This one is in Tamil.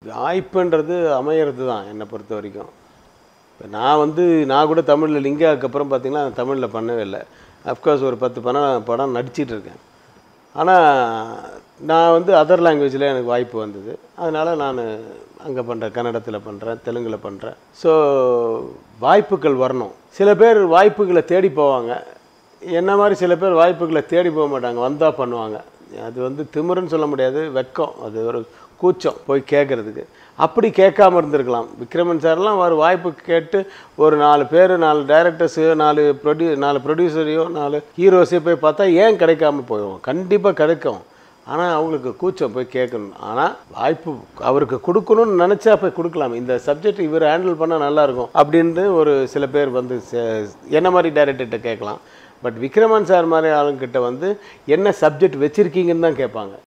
வாய்ப்புன்றது அமையிறது தான் என்னை பொறுத்த வரைக்கும் இப்போ நான் வந்து நான் கூட தமிழில் லிங்காவுக்கு அப்புறம் பார்த்தீங்கன்னா தமிழில் பண்ணவே இல்லை அஃப்கோர்ஸ் ஒரு பத்து படம் படம் நடிச்சிட்டு இருக்கேன் ஆனால் நான் வந்து அதர் லாங்குவேஜில் எனக்கு வாய்ப்பு வந்தது அதனால் நான் அங்கே பண்ணுறேன் கன்னடத்தில் பண்ணுறேன் தெலுங்கில் பண்ணுறேன் ஸோ வாய்ப்புகள் வரணும் சில பேர் வாய்ப்புகளை தேடி போவாங்க என்ன மாதிரி சில பேர் வாய்ப்புகளை தேடி போக மாட்டாங்க வந்தால் பண்ணுவாங்க அது வந்து திமிருன்னு சொல்ல முடியாது வெக்கம் அது ஒரு கூச்சம் போய் கேட்குறதுக்கு அப்படி கேட்காம இருந்திருக்கலாம் விக்ரமன் சார்லாம் ஒரு வாய்ப்பு கேட்டு ஒரு நாலு பேர் நாலு டைரக்டர்ஸையோ நாலு ப்ரொடியூ நாலு ப்ரொடியூசரையோ நாலு ஹீரோஸையோ போய் பார்த்தா ஏன் கிடைக்காம போயிடும் கண்டிப்பாக கிடைக்கும் ஆனால் அவங்களுக்கு கூச்சம் போய் கேட்கணும் ஆனால் வாய்ப்பு அவருக்கு கொடுக்கணும்னு நினச்சா போய் கொடுக்கலாம் இந்த சப்ஜெக்ட் இவர் ஹேண்டில் பண்ணால் நல்லாயிருக்கும் அப்படின்னு ஒரு சில பேர் வந்து சே- என்ன மாதிரி டைரக்டர்கிட்ட கேட்கலாம் பட் விக்ரமன் சார் மாதிரி ஆளுங்கிட்ட வந்து என்ன சப்ஜெக்ட் வச்சுருக்கீங்கன்னு தான் கேட்பாங்க